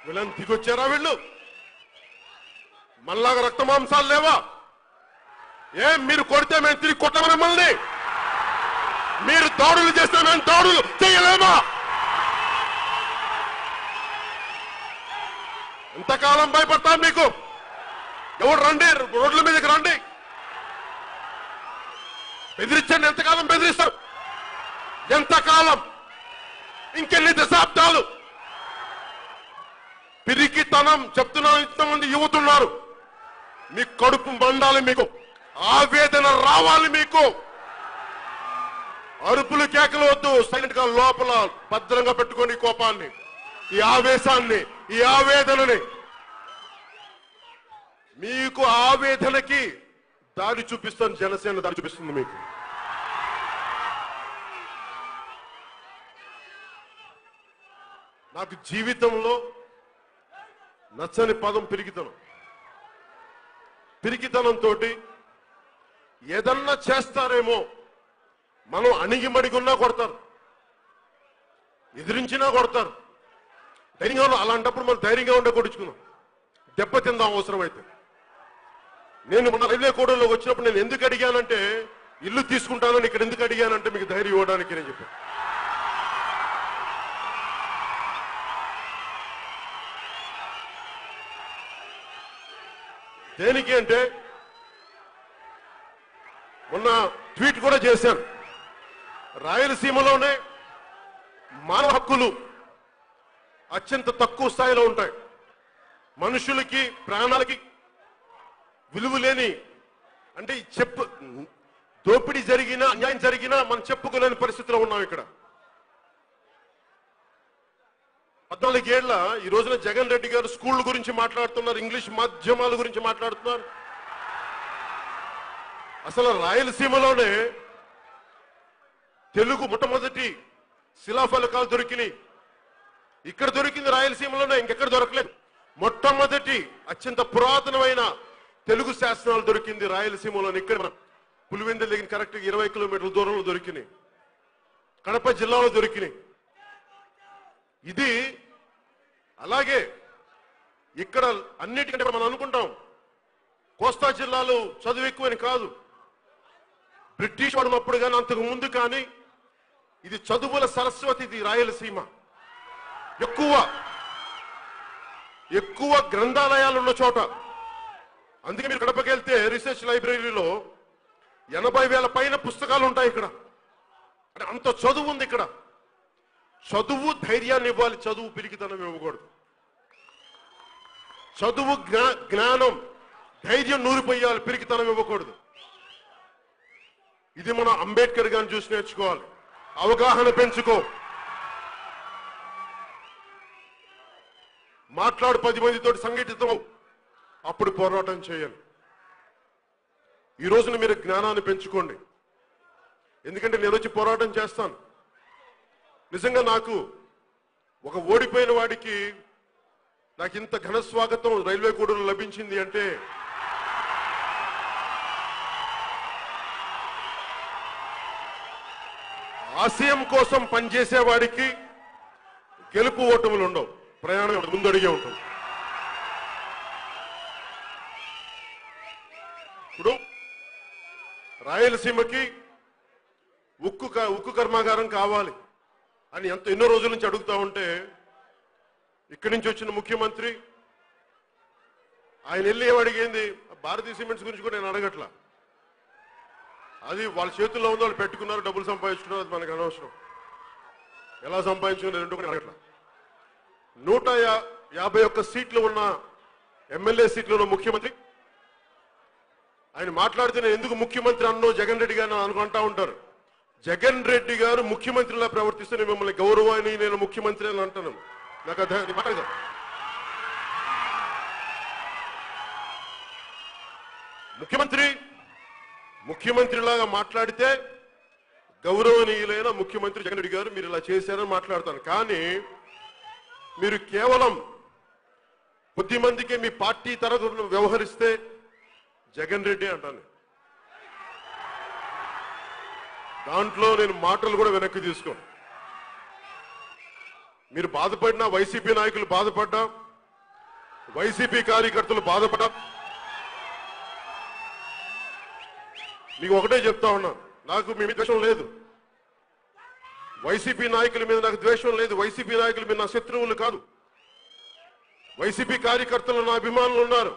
వీళ్ళని దిగొచ్చారా వీళ్ళు మళ్ళాగా రక్త మాంసాలు లేవా ఏం మీరు కొడితే మేము తిరిగి కొట్టమని మిమ్మల్ని మీరు దాడులు చేస్తే మేము దాడులు చేయలేమా ఎంతకాలం భయపడతాం మీకు ఎవరు రండి రోడ్ల మీదకి రండి బెదిరించండి ఎంతకాలం బెదిరిస్తారు ఎంతకాలం ఇంకెన్ని దశాబ్దాలు పిరికితనం చెప్తున్నాను ఇంతమంది యువతున్నారు మీ కడుపు మండాలి మీకు ఆవేదన రావాలి మీకు అరుపులు కేకలు వద్దు సైలెంట్ గా లోపల భద్రంగా పెట్టుకొని ఈ కోపాన్ని ఈ ఆవేశాన్ని ఈ ఆవేదనని మీకు ఆవేదనకి దారి చూపిస్తాను జనసేన దారి చూపిస్తుంది మీకు నాకు జీవితంలో నచ్చని పదం పిరికితనం పిరికితనంతో ఏదన్నా చేస్తారేమో మనం అణిగిమడిగున్నా కొడతారు ఎదిరించినా కొడతారు ధైర్యంగా ఉన్న- అలాంటప్పుడు మనం ధైర్యంగా ఉండే కొట్టించుకుందాం దెబ్బ తిందాం అవసరమైతే నేను మన రైల్వే కోడలోకి వచ్చినప్పుడు నేను ఎందుకు అడిగానంటే ఇల్లు తీసుకుంటానని ఇక్కడ ఎందుకు అడిగానంటే మీకు ధైర్యం ఇవ్వడానికి నేను చెప్పాను దేనికి అంటే మొన్న ట్వీట్ కూడా చేశాను రాయలసీమలోనే మానవ హక్కులు అత్యంత తక్కువ స్థాయిలో ఉంటాయి మనుషులకి ప్రాణాలకి విలువ లేని అంటే ఈ చెప్పు దోపిడీ జరిగినా అన్యాయం జరిగినా మనం చెప్పుకోలేని పరిస్థితిలో ఉన్నాం ఇక్కడ పద్నాలుగేళ్ల ఈ రోజున జగన్ రెడ్డి గారు స్కూళ్ళ గురించి మాట్లాడుతున్నారు ఇంగ్లీష్ మాధ్యమాల గురించి మాట్లాడుతున్నారు అసలు రాయలసీమలోనే తెలుగు మొట్టమొదటి శిలాఫలకాలు దొరికినాయి ఇక్కడ దొరికింది రాయలసీమలోనే ఇంకెక్కడ దొరకలేదు మొట్టమొదటి అత్యంత పురాతనమైన తెలుగు శాసనాలు దొరికింది రాయలసీమలోనే ఇక్కడ మన పులివెందుల దగ్గర కరెక్ట్ ఇరవై కిలోమీటర్ల దూరంలో దొరికినాయి కడప జిల్లాలో దొరికినాయి ఇది అలాగే ఇక్కడ అన్నిటికంటే మనం అనుకుంటాం కోస్తా జిల్లాలో చదువు ఎక్కువని కాదు బ్రిటిష్ వాడినప్పుడు కానీ అంతకు ముందు కానీ ఇది చదువుల సరస్వతి ఇది రాయలసీమ ఎక్కువ ఎక్కువ గ్రంథాలయాలు ఉన్న చోట అందుకే మీరు కడపకి వెళ్తే రీసెర్చ్ లైబ్రరీలో ఎనభై వేల పైన పుస్తకాలు ఉంటాయి ఇక్కడ అంటే అంత చదువు ఉంది ఇక్కడ చదువు ధైర్యాన్ని ఇవ్వాలి చదువు పిరికితనం ఇవ్వకూడదు చదువు జ్ఞా- జ్ఞానం ధైర్యం నూరిపోయాలి పిరికితనం ఇవ్వకూడదు ఇది మన అంబేద్కర్ గారిని చూసి నేర్చుకోవాలి అవగాహన పెంచుకో మాట్లాడు పది మందితో సంఘటితం అప్పుడు పోరాటం చేయాలి ఈ రోజున మీరు జ్ఞానాన్ని పెంచుకోండి ఎందుకంటే నేను వచ్చి పోరాటం చేస్తాను నిజంగా నాకు ఒక ఓడిపోయిన వాడికి నాకు ఇంత ఘన స్వాగతం రైల్వే కూడలు లభించింది అంటే ఆశయం కోసం పనిచేసే వాడికి గెలుపు ఓటములు ఉండవు ప్రయాణం ముందడిగే ఉంటుంది ఇప్పుడు రాయలసీమకి ఉక్కు క- ఉక్కు కర్మాగారం కావాలి అని ఎంత ఎన్నో రోజుల నుంచి అడుగుతా ఉంటే ఇక్కడి నుంచి వచ్చిన ముఖ్యమంత్రి ఆయన వెళ్ళి ఏమడిగింది భారతీయ సిమెంట్స్ గురించి కూడా నేను అడగట్లా అది వాళ్ళ చేతుల్లో ఉందో వాళ్ళు పెట్టుకున్నారు డబ్బులు సంపాదించుకున్నారు అది మనకు అనవసరం ఎలా సంపాదించుకున్నారు రెండు కూడా అడగట్లా నూట యా- యాభై ఒక్క సీట్లు ఉన్న ఎమ్మెల్యే సీట్లు ఉన్న ముఖ్యమంత్రి ఆయన మాట్లాడితే నేను ఎందుకు ముఖ్యమంత్రి అన్నో జగన్ రెడ్డి గారు అనుకుంటా ఉంటారు జగన్ రెడ్డి గారు ముఖ్యమంత్రిలా ప్రవర్తిస్తే నేను మిమ్మల్ని గౌరవాన్ని నేను ముఖ్యమంత్రి అని అంటాను నాకు అది అది మాట కదా. ముఖ్యమంత్రి ముఖ్యమంత్రిలాగా మాట్లాడితే గౌరవనీయులైన ముఖ్యమంత్రి జగన్ రెడ్డి గారు మీరు ఇలా చేశారని మాట్లాడతాను కానీ మీరు కేవలం కొద్ది మందికి మీ పార్టీ తరగతులు వ్యవహరిస్తే జగన్ రెడ్డి అంటాను దాంట్లో నేను మాటలు కూడా వెనక్కి తీసుకోను మీరు బాధపడినా వైసీపీ నాయకులు బాధపడ్డా వైసీపీ కార్యకర్తలు బాధపడ మీకు ఒకటే చెప్తా ఉన్నాను నాకు మీ మీద ద్వేషం లేదు వైసీపీ నాయకుల మీద నాకు ద్వేషం లేదు వైసీపీ నాయకుల మీద నా శత్రువులు కాదు వైసీపీ కార్యకర్తలు నా అభిమానులు ఉన్నారు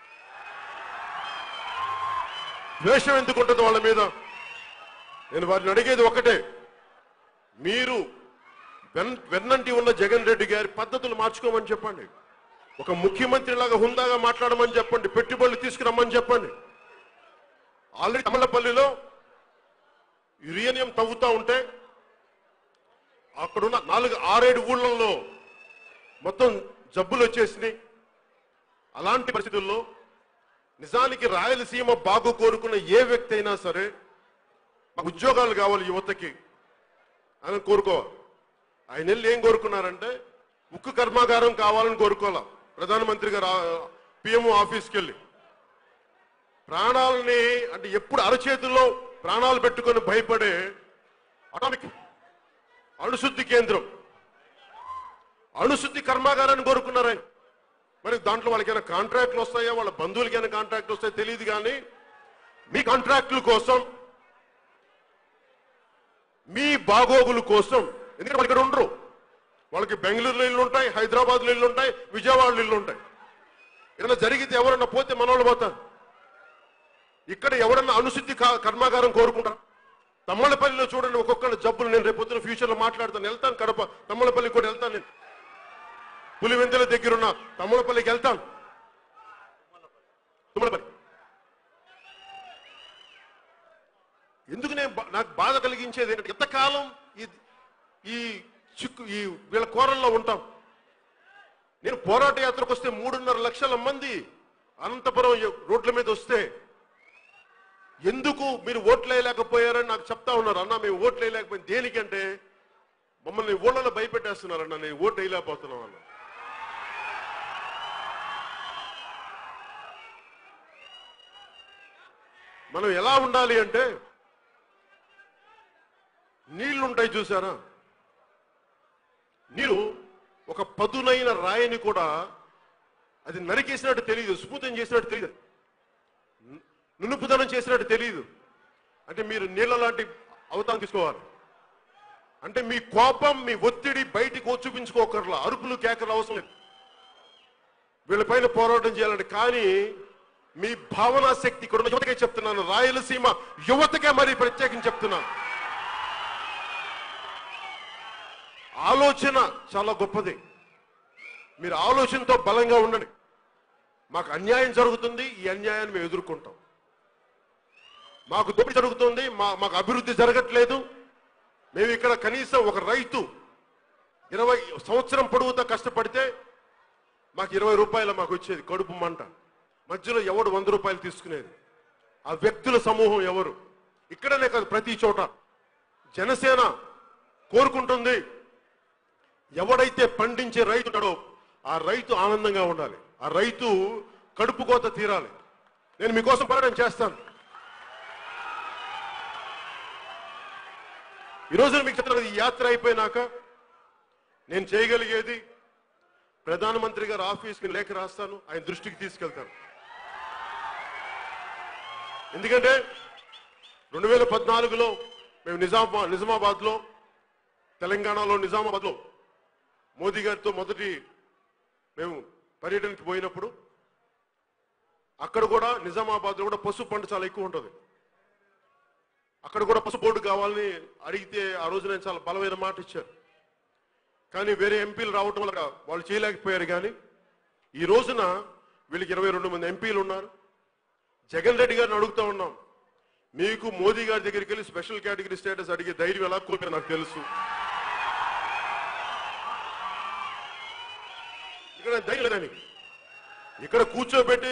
ద్వేషం ఎందుకు ఉంటుంది వాళ్ళ మీద నేను వారిని అడిగేది ఒకటే మీరు వెన్ వెన్నంటి ఉన్న జగన్ రెడ్డి గారి పద్ధతులు మార్చుకోమని చెప్పండి ఒక ముఖ్యమంత్రి లాగా హుందాగా మాట్లాడమని చెప్పండి పెట్టుబడులు తీసుకురమ్మని చెప్పండి ఆల్రెడీ తమలపల్లిలో యురేనియం తవ్వుతా ఉంటే అక్కడున్న నాలుగు ఆరేడు ఊళ్ళల్లో మొత్తం జబ్బులు వచ్చేసినాయి అలాంటి పరిస్థితుల్లో నిజానికి రాయలసీమ బాగు కోరుకున్న ఏ వ్యక్తి అయినా సరే మాకు ఉద్యోగాలు కావాలి యువతకి అని కోరుకోవాలి ఆయన వెళ్ళి ఏం కోరుకున్నారంటే ఉక్కు కర్మాగారం కావాలని కోరుకోవాలా ప్రధానమంత్రి గారు పిఎం ఆఫీస్కి వెళ్ళి ప్రాణాలని అంటే ఎప్పుడు అరచేతుల్లో ప్రాణాలు పెట్టుకొని భయపడే అటామిక్ అణుశుద్ధి కేంద్రం అణుశుద్ధి కర్మాగారాన్ని కోరుకున్నారు ఆయన మరి దాంట్లో వాళ్ళకైనా కాంట్రాక్ట్లు వస్తాయా వాళ్ళ బంధువులకైనా కాంట్రాక్ట్లు వస్తాయో తెలియదు కానీ మీ కాంట్రాక్టుల కోసం మీ బాగోగుల కోసం ఎందుకంటే వాళ్ళు ఇక్కడ ఉండరు వాళ్ళకి బెంగళూరులో ఇల్లు ఉంటాయి హైదరాబాద్లో ఇల్లు ఉంటాయి విజయవాడలో ఇల్లు ఉంటాయి ఏదైనా జరిగితే ఎవరన్నా పోతే మనవాళ్ళు పోతారు ఇక్కడ ఎవరన్నా అనుశుద్ధి కా- కర్మాగారం కోరుకుంటారు తమ్మలపల్లిలో చూడండి ఒక్కొక్కరి జబ్బులు నేను రేపు పొద్దున ఫ్యూచర్ లో మాట్లాడతాను వెళ్తాను కడప తమ్మలపల్లికి కూడా వెళ్తాను నేను పులివెందుల దగ్గర ఉన్న తమ్మలపల్లికి వెళ్తాను తుమ్మలపల్లి ఎందుకు నేను బా- నాకు బాధ కలిగించేది ఏంటంటే ఎంతకాలం ఈ ఈ చిక్కు ఈ వీళ్ళ కోరల్లో ఉంటాం నేను పోరాట యాత్రకు వస్తే మూడున్నర లక్షల మంది అనంతపురం ఎ- రోడ్ల మీద వస్తే ఎందుకు మీరు ఓట్లు వేయలేకపోయారని నాకు చెప్తా ఉన్నారు అన్న మేము ఓట్లు వేయలేకపోయింది దేనికంటే మమ్మల్ని ఊళ్ళలో భయపెట్టేస్తున్నారన్న నేను ఓటు వేయలేకపోతున్నాం అన్న మనం ఎలా ఉండాలి అంటే నీళ్లుంటాయి చూసారా నీరు ఒక పదునైన రాయిని కూడా అది నరికేసినట్టు తెలియదు స్ఫూతం చేసినట్టు తెలియదు ను- నునుపుదనం చేసినట్టు తెలియదు అంటే మీరు నీళ్ళ లాంటి అవతారం తీసుకోవాలి అంటే మీ కోపం మీ ఒత్తిడి బయటికి వచ్చి చూపించుకోకర్లా అరుపులు కేకలు అవసరం లేదు వీళ్ళపైన పోరాటం చేయాలంటే కానీ మీ భావనా శక్తి ఇక్కడ ఉన్న యువతకే చెప్తున్నాను రాయలసీమ యువతకే మరి ప్రత్యేకించి చెప్తున్నాను ఆలోచన చాలా గొప్పది మీరు ఆలోచనతో బలంగా ఉండండి మాకు అన్యాయం జరుగుతుంది ఈ అన్యాయాన్ని మేము ఎదుర్కొంటాం మాకు దోపిడీ జరుగుతుంది మా మాకు అభివృద్ధి జరగట్లేదు మేము ఇక్కడ కనీసం ఒక రైతు ఇరవై సంవత్సరం పొడవుతా కష్టపడితే మాకు ఇరవై రూపాయలు మాకు వచ్చేది కడుపు మంట మధ్యలో ఎవడు వంద రూపాయలు తీసుకునేది ఆ వ్యక్తుల సమూహం ఎవరు ఇక్కడనే కాదు ప్రతి చోట జనసేన కోరుకుంటుంది ఎవడైతే పండించే రైతు ఉంటాడో ఆ రైతు ఆనందంగా ఉండాలి ఆ రైతు కడుపు కోత తీరాలి నేను మీకోసం పోరాటం చేస్తాను ఈరోజు మీకు చెప్తున్నది ఈ యాత్ర అయిపోయినాక నేను చేయగలిగేది ప్రధానమంత్రి గారి ఆఫీస్కి లేఖ రాస్తాను ఆయన దృష్టికి తీసుకెళ్తాను ఎందుకంటే రెండు వేల పద్నాలుగులో మేము నిజామా నిజామాబాద్ లో తెలంగాణలో నిజామాబాద్ లో మోదీ గారితో మొదటి మేము పర్యటనకి పోయినప్పుడు అక్కడ కూడా నిజామాబాద్ లో కూడా పసుపు పంట చాలా ఎక్కువ ఉంటుంది అక్కడ కూడా పసుపు బోర్డు కావాలని అడిగితే ఆ రోజు నేను చాలా బలమైన మాట ఇచ్చారు కానీ వేరే ఎంపీలు రావటం వల్ల వాళ్ళు చేయలేకపోయారు కానీ ఈ రోజున వీళ్ళకి ఇరవై రెండు మంది ఎంపీలు ఉన్నారు జగన్ రెడ్డి గారిని అడుగుతా ఉన్నాం మీకు మోదీ గారి దగ్గరికి వెళ్ళి స్పెషల్ కేటగిరీ స్టేటస్ అడిగే ధైర్యం ఎలా కోల్పోయారు నాకు తెలుసు ఇక్కడ ధైర్యం లేదని ఇక్కడ కూర్చోబెట్టి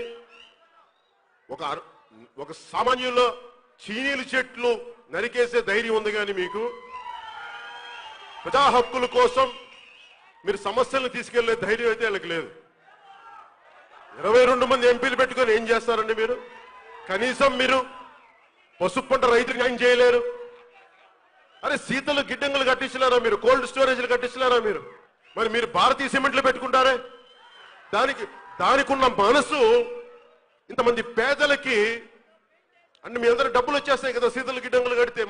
ఒక అర- ఒక సామాన్యుల్లో చీనీల చెట్లు నరికేసే ధైర్యం ఉంది కానీ మీకు ప్రజా హక్కుల కోసం మీరు సమస్యలను తీసుకెళ్లే ధైర్యం అయితే వీళ్ళకి లేదు ఇరవై రెండు మంది ఎంపీలు పెట్టుకొని ఏం చేస్తారండి మీరు కనీసం మీరు పసుపు పంట రైతులకు న్యాయం చేయలేరు అరే శీతలు గిడ్డంగులు కట్టించలేరా మీరు కోల్డ్ స్టోరేజ్లు కట్టించలేరా మీరు మరి మీరు భారతీయ సిమెంట్లు పెట్టుకుంటారే దానికి దానికి ఉన్న మనసు ఇంతమంది పేదలకి అంటే మీ అందరూ డబ్బులు వచ్చేస్తాయి కదా సీతలు గిడ్డంగులు కడితే